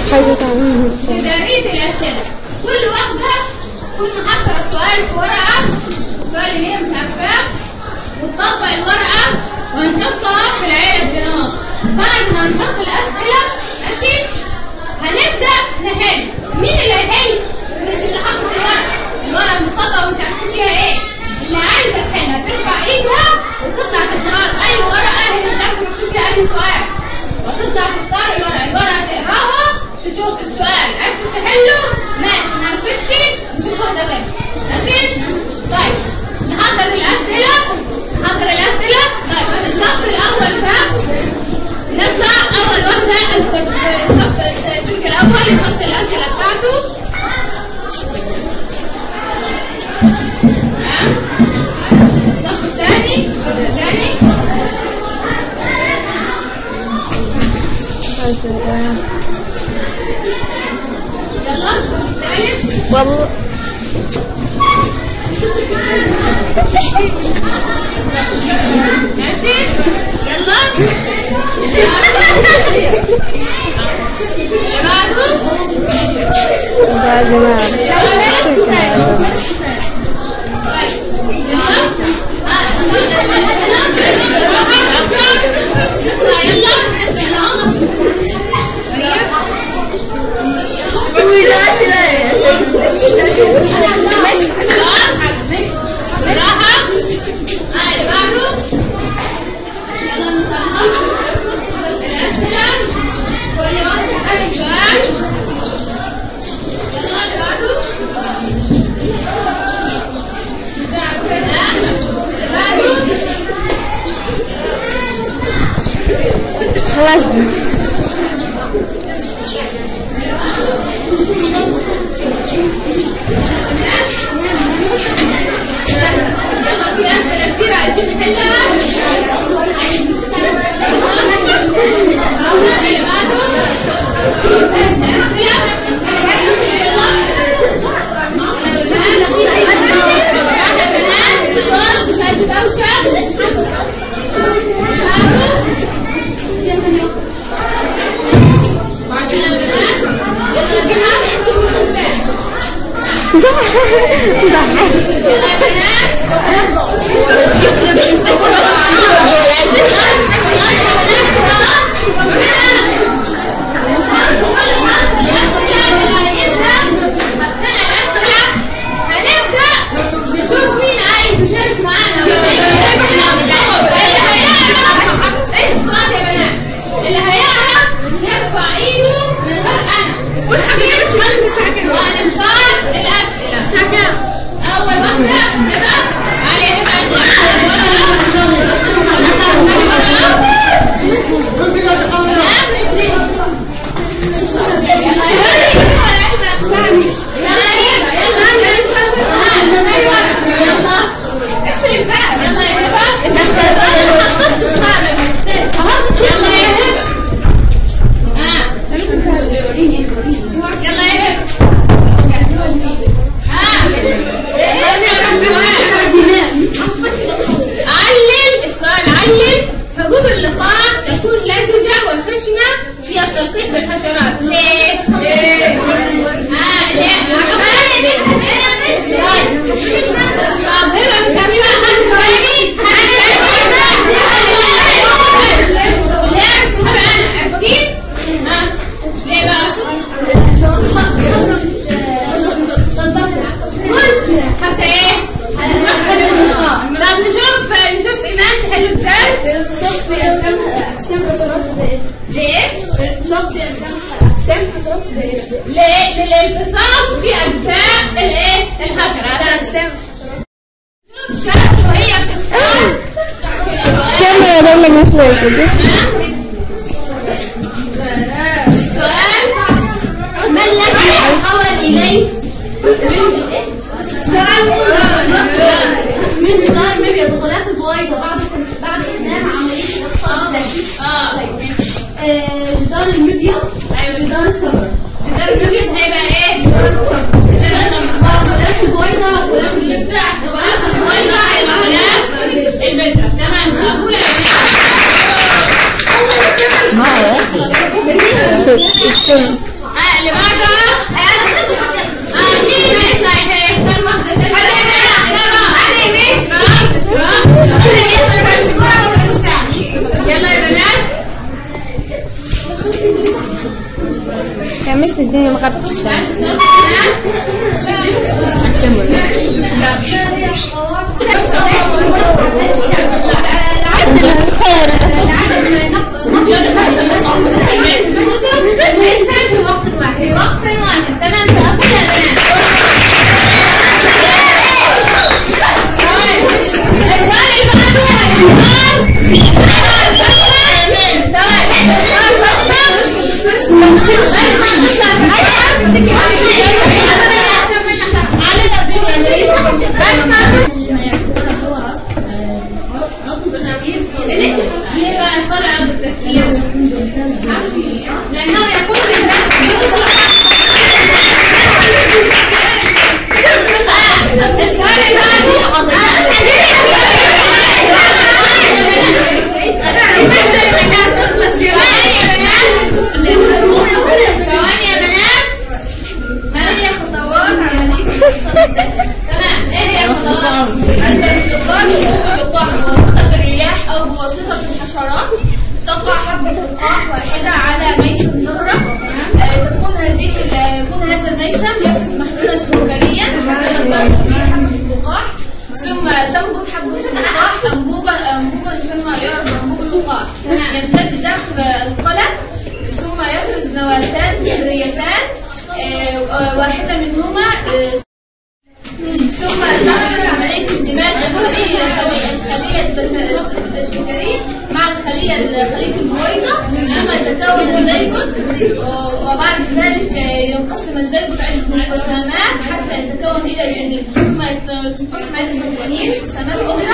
حاجة تعمل تجريد الأسئلة كل واحدة تكون محضرة السؤال في ورقة السؤال اللي هي مش عارفاه وتطبق الورقة ونحطها في العلب بنار بعد ما نحط الأسئلة ماشي هنبدأ نحل مين اللي هيحل؟ مش اللي حاطط الورقة الورقة مطبقة ومش عارفين فيها ايه اللي عايزة تحلها ترفع ايدها وتطلع تختار أي ورقة هي مش عارفة مكتوب فيها أي سؤال وتطلع تختار الورقة الورقة تقراها تشوف السؤال عرفت تحله ماشي ما عرفتش نشوف واحدة غيرها ماشي طيب نحضر الأسئلة نحضر الأسئلة طيب الصف الأول ده نطلع أول واحدة الصف الترك الأول يحط الأسئلة بتاعته ها؟ الصف الثاني الصف الثاني يلا الثالث والله ماشي يلا اللي بعده يا جماعة خلاص يلا في أسئلة كتير عايزين نحلها اللي بعده مش عايز دوشة بعدين البنات يلا يا جماعة يلا يا بنات اللي هيعرف يرفع ايده من غير انا وهنختار الاسئله اول واحده هبه علي هبه يلا يا هبه ها يلا يا هبه علل السؤال علل حبوب اللقاح تكون لزجة والخشنة هي التلقيح بالحشرات ليه؟ ليه؟ اه ليه؟ طب هبة مش هجيبها حد تاني؟ ليه؟ هبة أنا عرفتين؟ ها؟ ليه بقى؟ حتى ايه؟ طب نشوف نشوف ايمان تحلو ازاي؟ الاتصال في أقسام أقسام حشرات الزائدة ليه؟ الاتصال في أقسام أقسام حشرات الزائدة ليه؟ للالتصاق في اجزاء الايه؟ الحشرات أقسام شوف شرط وهي بتختار كم يا دولة مثل كده السؤال ما الذي يتحول إليه من جدار المبيض بغلاف البويضة بعد بعد إتمام عملية الإخصاب الذكي اه آه، جدار المبيض ايوه جدار السمر الدار المبيض هيبقى ايه؟ جدار السمر الدار السمر بعد غلاف البويضة غلاف المفتاح غلاف البيضة هيبقى غلاف البذرة تمام سأقول السم بس الدنيا ما غطتش بعد السؤال ليه بقى طلع بالتسبيح؟ لأنه يكون السؤال ثواني يا بنات ما هي خطوات عملية التصديق؟ تمام ايه هي الخطوات؟ الانتقال يكون اللقاح بواسطة الرياح أو بواسطة الحشرات تقع حبة لقاح واحدة على ميسم زهرة آه، تكون هذه ال- يكون هذا الميسم يفرز محلولا سكريا يتصل به حبة اللقاح ثم تنبت حبة اللقاح أنبوبا أنبوبا يسمى يعرف أنبوب اللقاح يمتد داخل القلم ثم يفرز نواتان فبريتان آه، آه، واحدة منهما آه، ثم تحدث عملية اندماج الخلية الخلية الخلية الذك- الذكري مع الخلية خلية البويضة ثم يتكون الزيجوت و- وبعد ذلك ينقسم الزيجوت عدة انقسامات حتى يتكون إلى جنين ثم يت- تنقسم عدة انقسامات أخرى